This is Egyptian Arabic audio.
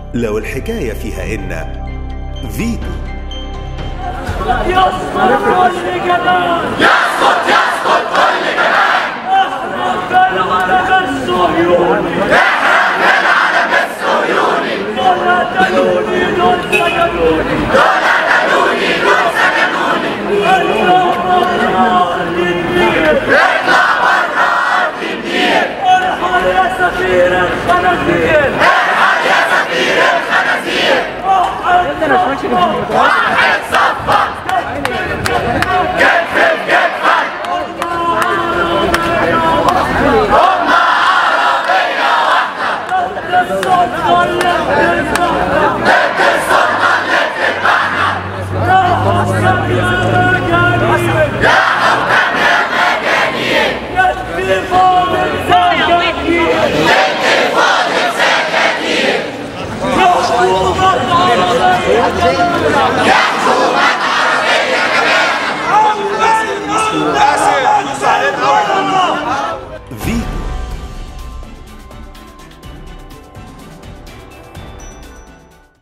لو الحكاية فيها إن فيتو يسقط كل جبان يسقط يسقط كل جبان احرق العلم الصهيوني احرق العلم الصهيوني ولا تلوني دون سجنوني دون تلوني دون سجنوني اطلع برا ارض النيل اطلع برا ارض النيل ارحل يا سفير الخنازير ارحل يا سفير الخنازير واحد صفك واحد صفك كتف بكتفك هم عربية واحدة السلطة اللي بتذبحنا ضد السلطة اللي بتذبحنا يا حسن يا مجانين يا حكام يا مجانين يكفي فاضل سكاكين يدي فاضل سكاكين يحكم العربية يحكم